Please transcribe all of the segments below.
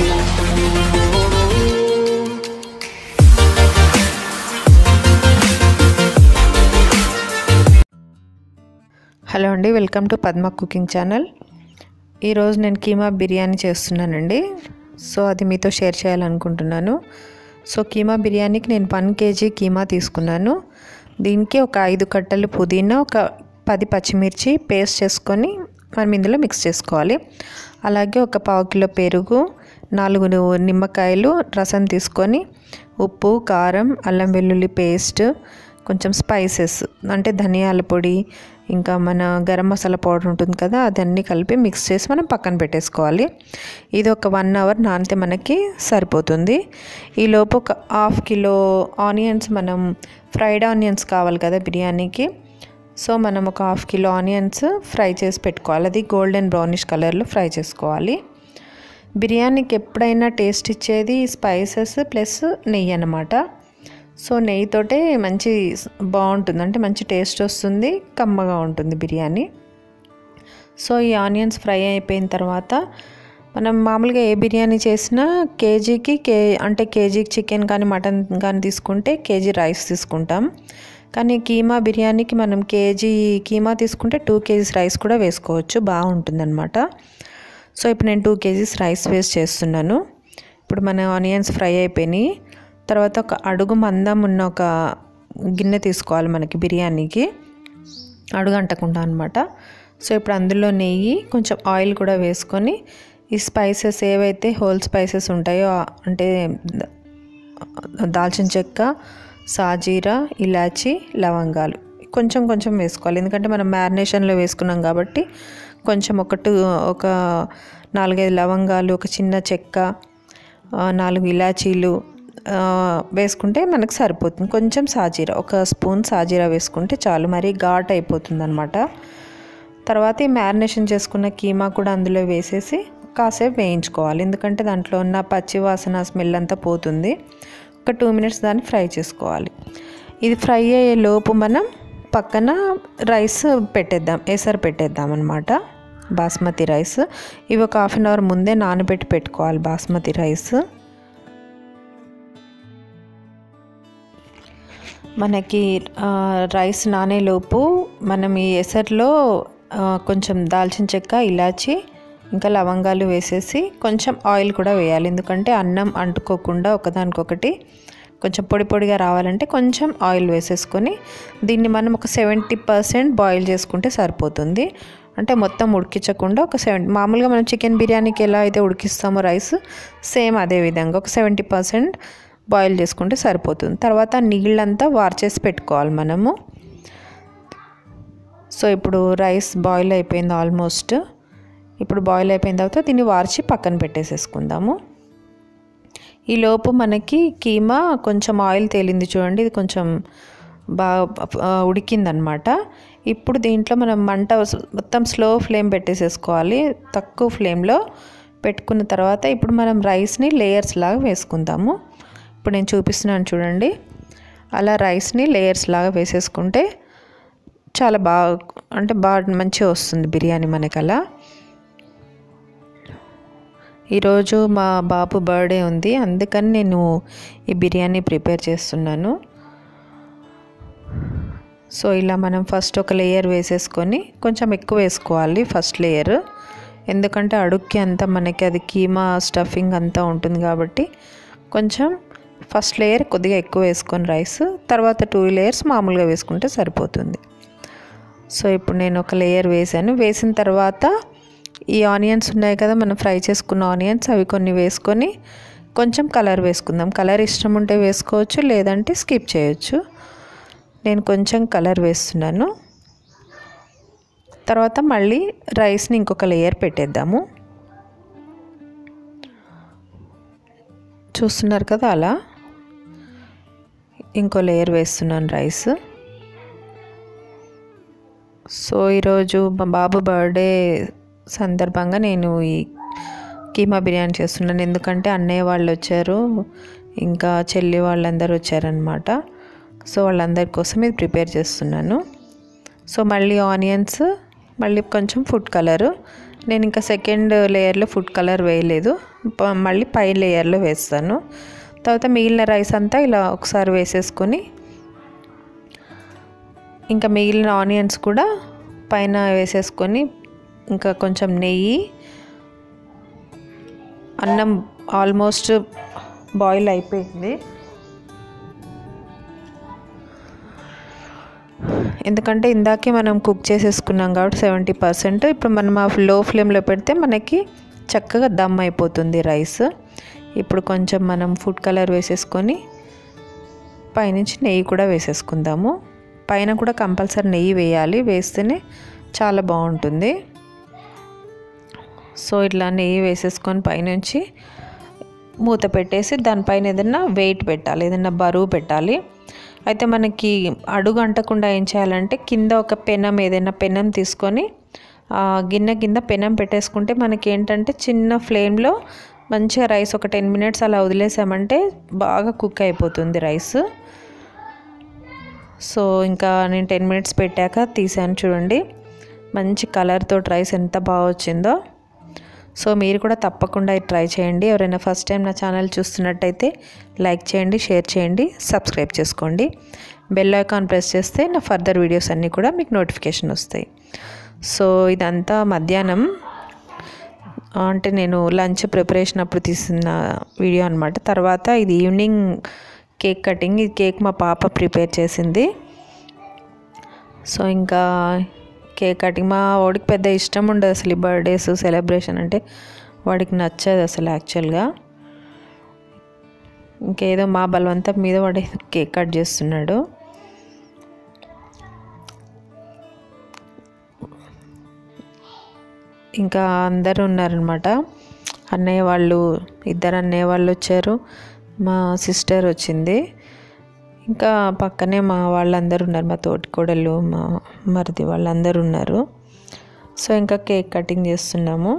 Hello అండి welcome to Padma cooking channel ఈరోజు నేను కీమా బిర్యానీ చేస్తున్నానండి సో అది మీతో షేర్ చేయాలనుకుంటున్నాను సో కీమా బిర్యానీకి నేను వన్ కేజీ కీమా తీసుకున్నాను దీనికి ఒక ఐదు కట్టలు పుదీనా ఒక పది పచ్చిమిర్చి పేస్ట్ చేసుకొని మనం ఇందులో మిక్స్ చేసుకోవాలి అలాగే ఒక పావు కిలో పెరుగు నాలుగు నిమ్మకాయలు రసం తీసుకొని ఉప్పు కారం అల్లం వెల్లుల్లి పేస్ట్ కొంచెం స్పైసెస్ అంటే ధనియాల పొడి ఇంకా మన గరం మసాలా పౌడర్ ఉంటుంది కదా అదన్నీ కలిపి మిక్స్ చేసి మనం పక్కన పెట్టేసుకోవాలి ఇది ఒక వన్ అవర్ నానితే మనకి సరిపోతుంది ఈలోపు ఒక హాఫ్ కిలో ఆనియన్స్ మనం ఫ్రైడ్ ఆనియన్స్ కావాలి కదా బిర్యానీకి సో మనం ఒక హాఫ్ కిలో ఆనియన్స్ ఫ్రై చేసి పెట్టుకోవాలి అది గోల్డెన్ బ్రౌనిష్ కలర్లో ఫ్రై చేసుకోవాలి బిర్యానీకి ఎప్పుడైనా టేస్ట్ ఇచ్చేది స్పైసెస్ ప్లస్ నెయ్యి అన్నమాట సో నెయ్యితోటే మంచి బాగుంటుంది అంటే మంచి టేస్ట్ వస్తుంది కమ్మగా ఉంటుంది బిర్యానీ సో ఈ ఆనియన్స్ ఫ్రై అయిపోయిన తర్వాత మనం మామూలుగా ఏ బిర్యానీ చేసినా కేజీకి కే అంటే కేజీకి చికెన్ కానీ మటన్ కానీ తీసుకుంటే కేజీ రైస్ తీసుకుంటాం కానీ కీమా బిర్యానీకి మనం కేజీ కీమా తీసుకుంటే టూ కేజీస్ రైస్ కూడా వేసుకోవచ్చు బాగుంటుంది అనమాట సో ఇప్పుడు నేను టూ కేజీస్ రైస్ వేస్ట్ చేస్తున్నాను ఇప్పుడు మన ఆనియన్స్ ఫ్రై అయిపోయినాయి తర్వాత ఒక అడుగు మందం ఉన్న ఒక గిన్నె తీసుకోవాలి మనకి బిర్యానీకి అడుగు అంటకుండా అనమాట సో ఇప్పుడు అందులో నెయ్యి కొంచెం ఆయిల్ కూడా వేసుకొని ఈ స్పైసెస్ ఏవైతే హోల్ స్పైసెస్ ఉంటాయో అంటే దాల్చిన చెక్క సాజీరా ఇలాచి లవంగాలు కొంచెం కొంచెం వేసుకోవాలి ఎందుకంటే మనం మ్యారినేషన్లో వేసుకున్నాం కాబట్టి కొంచెం ఒక టూ ఒక నాలుగైదు లవంగాలు ఒక చిన్న చెక్క నాలుగు ఇలాచీలు వేసుకుంటే మనకు సరిపోతుంది కొంచెం సాజీరా ఒక స్పూన్ సాజీరా వేసుకుంటే చాలు మరీ ఘాట్ అయిపోతుంది అనమాట తర్వాత ఈ మ్యారినేషన్ చేసుకున్న కీమా కూడా అందులో వేసేసి కాసేపు వేయించుకోవాలి ఎందుకంటే దాంట్లో ఉన్న పచ్చి వాసన స్మెల్ అంతా పోతుంది ఒక టూ మినిట్స్ దాన్ని ఫ్రై చేసుకోవాలి ఇది ఫ్రై అయ్యే లోపు మనం పక్కన రైస్ పెట్టేద్దాం ఎసరు పెట్టేద్దాం అనమాట బాస్మతి రైస్ ఇవి ఒక హాఫ్ అన్ అవర్ ముందే నానబెట్టి పెట్టుకోవాలి బాస్మతి రైస్ మనకి రైస్ నానేలోపు మనం ఈ ఎసర్లో కొంచెం దాల్చిన చెక్క ఇలాచి ఇంకా లవంగాలు వేసేసి కొంచెం ఆయిల్ కూడా వేయాలి ఎందుకంటే అన్నం అంటుకోకుండా ఒకదానికొకటి కొంచెం పొడి పొడిగా రావాలంటే కొంచెం ఆయిల్ వేసేసుకొని దీన్ని మనం ఒక సెవెంటీ పర్సెంట్ బాయిల్ చేసుకుంటే సరిపోతుంది అంటే మొత్తం ఉడికించకుండా ఒక సెవెంటీ మామూలుగా మనం చికెన్ బిర్యానీకి ఎలా అయితే ఉడికిస్తామో రైస్ సేమ్ అదే విధంగా ఒక సెవెంటీ పర్సెంట్ బాయిల్ చేసుకుంటే సరిపోతుంది తర్వాత నీళ్ళంతా వార్చేసి పెట్టుకోవాలి మనము సో ఇప్పుడు రైస్ బాయిల్ అయిపోయింది ఆల్మోస్ట్ ఇప్పుడు బాయిల్ అయిపోయిన తర్వాత దీన్ని వార్చి పక్కన పెట్టేసేసుకుందాము ఈలోపు మనకి కీమా కొంచెం ఆయిల్ తేలింది చూడండి ఇది కొంచెం బాగా ఉడికిందనమాట ఇప్పుడు దీంట్లో మనం మంట మొత్తం స్లో ఫ్లేమ్ పెట్టేసేసుకోవాలి తక్కువ ఫ్లేమ్లో పెట్టుకున్న తర్వాత ఇప్పుడు మనం రైస్ని లేయర్స్ లాగా వేసుకుందాము ఇప్పుడు నేను చూపిస్తున్నాను చూడండి అలా రైస్ని లేయర్స్ లాగా వేసేసుకుంటే చాలా బాగా అంటే బాగా మంచిగా వస్తుంది బిర్యానీ మనకి అలా ఈరోజు మా బాబు బర్త్డే ఉంది అందుకని నేను ఈ బిర్యానీ ప్రిపేర్ చేస్తున్నాను సో ఇలా మనం ఫస్ట్ ఒక లేయర్ వేసేసుకొని కొంచెం ఎక్కువ వేసుకోవాలి ఫస్ట్ లేయర్ ఎందుకంటే అడుక్కి అంతా మనకి అది కీమా స్టఫింగ్ అంతా ఉంటుంది కాబట్టి కొంచెం ఫస్ట్ లేయర్ కొద్దిగా ఎక్కువ వేసుకొని రైస్ తర్వాత టూ లేయర్స్ మామూలుగా వేసుకుంటే సరిపోతుంది సో ఇప్పుడు నేను ఒక లేయర్ వేసాను వేసిన తర్వాత ఈ ఆనియన్స్ ఉన్నాయి కదా మనం ఫ్రై చేసుకున్న ఆనియన్స్ అవి కొన్ని వేసుకొని కొంచెం కలర్ వేసుకుందాం కలర్ ఇష్టం ఉంటే వేసుకోవచ్చు లేదంటే స్కిప్ చేయొచ్చు నేను కొంచెం కలర్ వేస్తున్నాను తర్వాత మళ్ళీ రైస్ని ఇంకొక లేయర్ పెట్టేద్దాము చూస్తున్నారు కదా అలా ఇంకో లేయర్ వేస్తున్నాను రైస్ సో ఈరోజు మా బాబు బర్త్డే సందర్భంగా నేను ఈ కీమా బిర్యానీ చేస్తున్నాను ఎందుకంటే అన్నయ్య వాళ్ళు వచ్చారు ఇంకా చెల్లి వాళ్ళందరూ వచ్చారనమాట సో వాళ్ళందరి కోసం ఇది ప్రిపేర్ చేస్తున్నాను సో మళ్ళీ ఆనియన్స్ మళ్ళీ కొంచెం ఫుడ్ కలరు నేను ఇంకా సెకండ్ లేయర్లో ఫుడ్ కలర్ వేయలేదు ప- మళ్ళీ పై లేయర్లో వేస్తాను తర్వాత మిగిలిన రైస్ అంతా ఇలా ఒకసారి వేసేసుకొని ఇంకా మిగిలిన ఆనియన్స్ కూడా పైన వేసేసుకొని ఇంకా కొంచెం నెయ్యి అన్నం ఆల్మోస్ట్ బాయిల్ అయిపోయింది ఎందుకంటే ఇందాకే మనం కుక్ చేసేసుకున్నాం కాబట్టి సెవెంటీ పర్సెంట్ ఇప్పుడు మనం ఆ లో ఫ్లేమ్లో పెడితే మనకి చక్కగా దమ్ అయిపోతుంది రైస్ ఇప్పుడు కొంచెం మనం ఫుడ్ కలర్ వేసేసుకొని పైనుంచి నెయ్యి కూడా వేసేసుకుందాము పైన కూడా కంపల్సరీ నెయ్యి వేయాలి వేస్తేనే చాలా బాగుంటుంది సో ఇట్లా నెయ్యి వేసేసుకొని పైనుంచి మూత పెట్టేసి దానిపైన ఏదైనా వెయిట్ పెట్టాలి ఏదైనా బరువు పెట్టాలి అయితే మనకి అడుగు అంటకుండా ఏం చేయాలంటే కింద ఒక పెనం ఏదైనా పెనం తీసుకొని ఆ గిన్నె కింద పెనం పెట్టేసుకుంటే మనకి ఏంటంటే చిన్న ఫ్లేమ్లో మంచిగా రైస్ ఒక టెన్ మినిట్స్ అలా వదిలేసామంటే బాగా కుక్ అయిపోతుంది రైస్ సో ఇంకా నేను టెన్ మినిట్స్ పెట్టాక తీసాను చూడండి మంచి కలర్తో రైస్ ఎంత బాగా వచ్చిందో సో మీరు కూడా తప్పకుండా ఇది ట్రై చేయండి ఎవరైనా ఫస్ట్ టైం నా ఛానల్ చూస్తున్నట్టయితే లైక్ చేయండి షేర్ చేయండి సబ్స్క్రైబ్ చేసుకోండి బెల్ ఐకాన్ ప్రెస్ చేస్తే నా ఫర్దర్ వీడియోస్ అన్నీ కూడా మీకు నోటిఫికేషన్ వస్తాయి సో ఇదంతా మధ్యాహ్నం అంటే నేను లంచ్ ప్రిపరేషన్ అప్పుడు తీసిన వీడియో అనమాట తర్వాత ఇది ఈవినింగ్ కేక్ కటింగ్ ఈ కేక్ మా పాప ప్రిపేర్ చేసింది సో ఇంకా కేక్ కటింగ్ మా వాడికి పెద్ద ఇష్టం ఉండదు అసలు ఈ బర్త్డేస్ సెలబ్రేషన్ అంటే వాడికి నచ్చదు అసలు యాక్చువల్గా ఇంకేదో మా బలవంతం మీద వాడు కేక్ కట్ చేస్తున్నాడు ఇంకా అందరూ ఉన్నారనమాట అన్నయ్య వాళ్ళు ఇద్దరు అన్నయ్య వాళ్ళు వచ్చారు మా సిస్టర్ వచ్చింది ఇంకా పక్కనే మా వాళ్ళందరూ ఉన్నారు మా తోటికోడలు మా మరిది వాళ్ళందరూ ఉన్నారు సో ఇంకా కేక్ కటింగ్ చేస్తున్నాము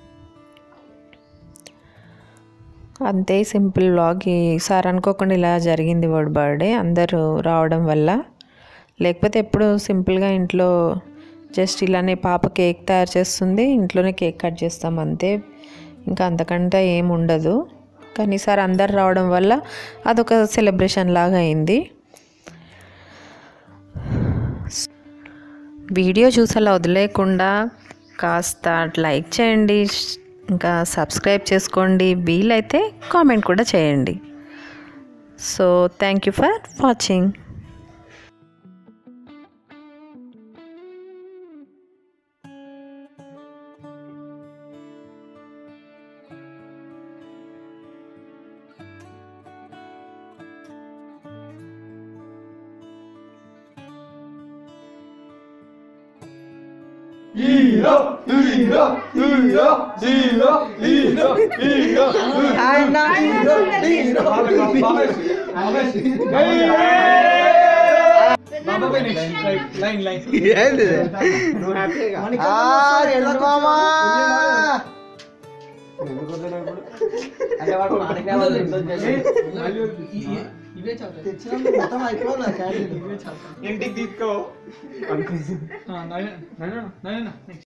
అంతే సింపుల్ వ్లాగ్ ఈసారి అనుకోకుండా ఇలా జరిగింది వాడు బర్త్డే అందరూ రావడం వల్ల లేకపోతే ఎప్పుడు సింపుల్గా ఇంట్లో జస్ట్ ఇలానే పాప కేక్ తయారు చేస్తుంది ఇంట్లోనే కేక్ కట్ చేస్తాం అంతే ఇంకా అంతకంటే ఏం ఉండదు కానీ ఈసారి అందరు రావడం వల్ల అదొక సెలబ్రేషన్ లాగా అయింది వీడియో చూసి అలా వదిలేయకుండా కాస్త లైక్ చేయండి ఇంకా సబ్స్క్రైబ్ చేసుకోండి వీలైతే కామెంట్ కూడా చేయండి so thank you for watching Hero, hero, hero, hero, hero, hero. I'm not hero, hero. బాబా నెక్స్ట్ లైన్ లైన్ ఏంది నువ్వు హ్యాపీగా ఆ, ఎందుకు మామా? అంటే వాడు మాడికాయ వాళ్ళు ఇబ్బంది చేసి ఇవే చాలు తెచ్చినందుకు మొత్తం అయిపోవాలి నా క్యాంటీన్ ఇంటికి తీసుకో నాయన నాయన నాయన